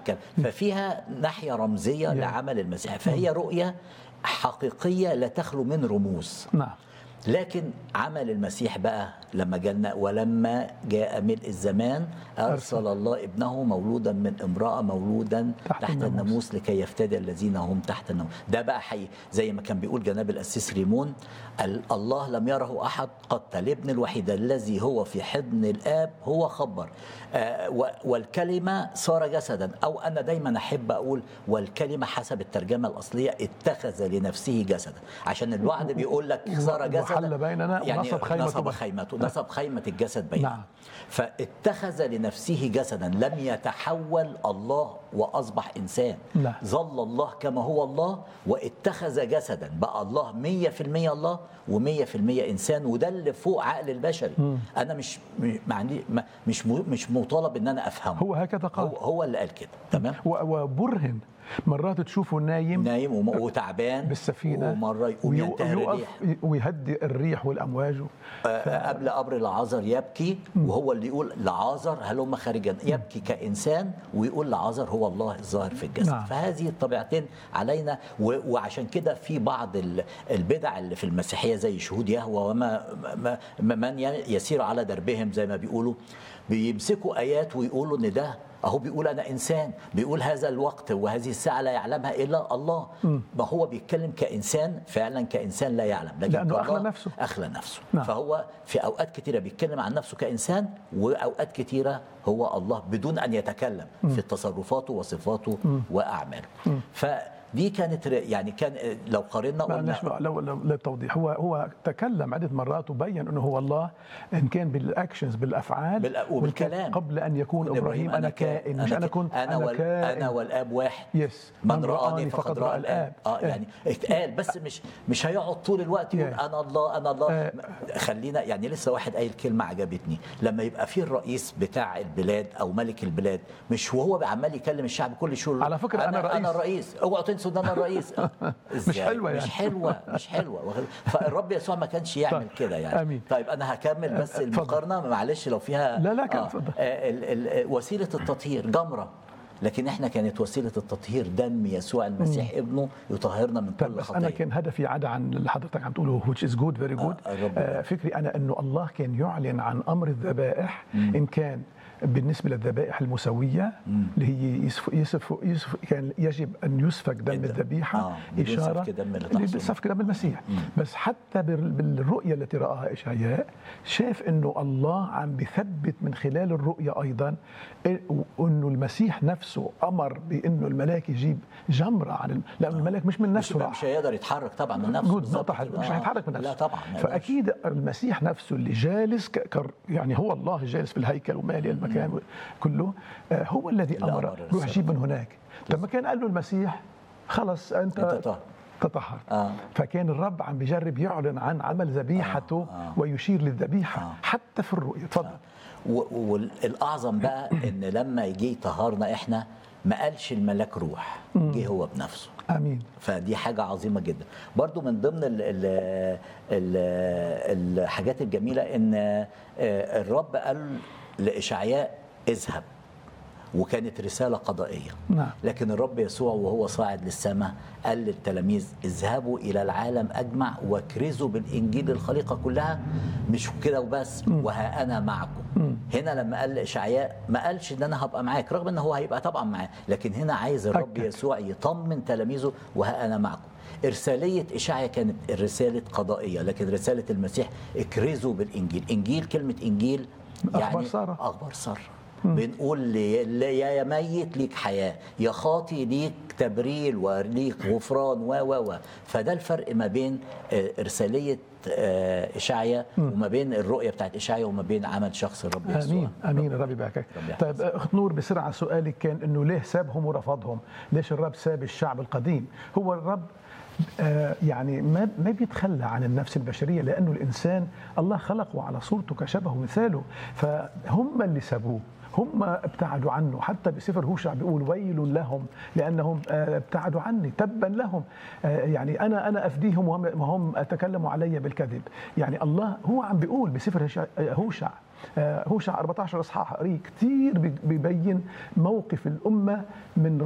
الكلام ففيها ناحيه رمزيه لعمل المسيح فهي رؤيه حقيقيه لا تخلو من رموز نعم لكن عمل المسيح بقى لما جاءنا ولما جاء ملء الزمان ارسل الله ابنه مولودا من امراه مولودا تحت تحت, تحت الناموس. الناموس لكي يفتدي الذين هم تحت الناموس ده بقى حي زي ما كان بيقول جناب القسيس ريمون ال- الله لم يره احد قط الابن الوحيد الذي هو في حضن الاب هو خبر آه، و- والكلمه صار جسدا او انا دايما احب اقول والكلمه حسب الترجمه الاصليه اتخذ لنفسه جسدا عشان الوعد بيقول لك صار جسدا وحل بيننا يعني ونصب خيمته نصب بين- خيمته نصب خيمه الجسد بيننا نعم. فاتخذ لنفسه جسدا لم يتحول الله واصبح انسان لا. ظل الله كما هو الله واتخذ جسدا بقى الله 100% الله و100% انسان وده اللي فوق عقل البشري انا مش م- معني ما- مش م- مش مطالب ان انا افهمه هو هكذا قال هو, هو اللي قال كده تمام و- وبرهن مرات تشوفه نايم نايم وم- وتعبان بالسفينه ومره يقوم ويو- ينتهر ويقف الريح ويهدي الريح والامواج آه، قبل قبر لعازر يبكي وهو اللي يقول لعازر هلم خارجا يبكي كانسان ويقول لعازر هو الله الظاهر في الجسد نعم. فهذه الطبيعتين علينا و- وعشان كده في بعض ال- البدع اللي في المسيحيه زي شهود يهوى وما ما ما- من ي- يسير على دربهم زي ما بيقولوا بيمسكوا ايات ويقولوا ان ده اهو بيقول انا انسان بيقول هذا الوقت وهذه الساعه لا يعلمها الا الله ما هو بيتكلم كانسان فعلا كانسان لا يعلم لكن لأنه أخلى كالله نفسه. اخلى نفسه نعم. فهو في اوقات كتيره بيتكلم عن نفسه كانسان واوقات كتيره هو الله بدون ان يتكلم في تصرفاته وصفاته واعماله فدي كانت ر- يعني كان لو قارنا قلنا معلش بقى لو لو للتوضيح هو هو تكلم عده مرات وبين انه هو الله ان كان بالاكشنز بالافعال بالأ- وإن كان وبالكلام. قبل ان يكون ابراهيم انا كائن مش انا كنت انا, وال... كائن انا والاب واحد يس من رآني فقد رأى الآب اه إيه. يعني اتقال بس مش مش هيقعد طول الوقت يقول إيه. انا الله انا الله إيه. خلينا يعني لسه واحد قايل كلمة عجبتني لما يبقى في الرئيس بتاع البلاد او ملك البلاد مش وهو عمال يكلم الشعب كل شوية على فكرة أنا رئيس. انا الرئيس اوعوا تنسوا ان انا الرئيس آه. إزاي؟ حلوة مش يعني. حلوة مش حلوة واخد- فالرب يسوع ما كانش يعمل طيب. كده يعني آمين. طيب انا هكمل بس اتفضل. المقارنة معلش لو فيها لا، لا، كان آه. اتفضل. آه، ال- ال- وسيله التطهير جمره لكن احنا كانت وسيله التطهير دم يسوع المسيح ابنه يطهرنا من طيب كل بس انا خطيه كان هدفي عدا عن اللي حضرتك عم تقوله which is good very good آه، الرب آه فكري انا انه الله كان يعلن عن امر الذبائح ان كان بالنسبه للذبائح المسويه اللي هي يسف يسف يسف كان يجب ان يسفك دم الدم. الذبيحه آه، بدون اشاره سفك دم لا تحصل. سفك دم المسيح بس حتى بال- بالرؤيه التي راها اشعياء شاف انه الله عم بثبت من خلال الرؤيه ايضا انه المسيح نفسه امر بانه الملاك يجيب جمره عن الم... لانه الملاك مش من مش, نفسه راح مش هيقدر يتحرك طبعا من نفسه جود بالظبط نقطة حلوة. كده. مش آه. هيتحرك من نفسه لا طبعا ما يقدرش. فأكيد المسيح نفسه اللي جالس ك... كر- يعني هو الله جالس في الهيكل ومالي المكان كله آه، هو الذي اللي أمر أمر روح الرسالة. جيب من هناك لما كان قال له المسيح خلص أنت أنت طاهر. تطهر آه. فكان الرب عم بيجرب يعلن عن عمل ذبيحته آه. ويشير للذبيحة آه. حتى في الرؤية تفضل و- والاعظم بقى ان لما يجي يطهرنا احنا ما قالش الملاك روح جه هو بنفسه آمين فدي حاجة عظيمة جدا برضو من ضمن ال ال ال الحاجات الجميلة ان آه، الرب قال لإشعياء اذهب وكانت رسالة قضائية نعم. لكن الرب يسوع وهو صاعد للسماء قال للتلاميذ اذهبوا إلى العالم أجمع واكرزوا بالإنجيل للخليقة كلها مش كده وبس وها أنا معكم هنا لما قال لإشعياء ما قالش إن أنا هبقى معاك رغم إن هو هيبقى طبعا معاه لكن هنا عايز الرب أكد. يسوع يطمن تلاميذه وها أنا معكم إرسالية إشعيا كانت رسالة قضائية لكن رسالة المسيح اكرزوا بالإنجيل إنجيل كلمة إنجيل أخبار سارة. أخبار سارة بنقول لي لي- يا ميت ليك حياة يا خاطي ليك تبريل وليك غفران و و و فده الفرق ما بين آه، إرسالية آه، إشعيا وما بين الرؤية بتاعت إشعيا وما بين عمل شخص الرب يسوع امين امين الرب يباركك رب يحفظك. طيب اخت نور بسرعه سؤالك كان انه ليه سابهم ورفضهم ليش الرب ساب الشعب القديم هو الرب آه، يعني ما ما بيتخلى عن النفس البشريه لانه الانسان الله خلقه على صورته كشبهه مثاله فهم اللي سابوه هم ابتعدوا عنه حتى بسفر هوشع بيقول ويل لهم لانهم آه، ابتعدوا عني تبا لهم آه، يعني انا انا افديهم وهم وهم تكلموا علي بالكذب يعني الله هو عم بيقول بسفر هشع- هوشع آه، هوشع 14 اصحاح قريه كثير بيبين موقف الامه من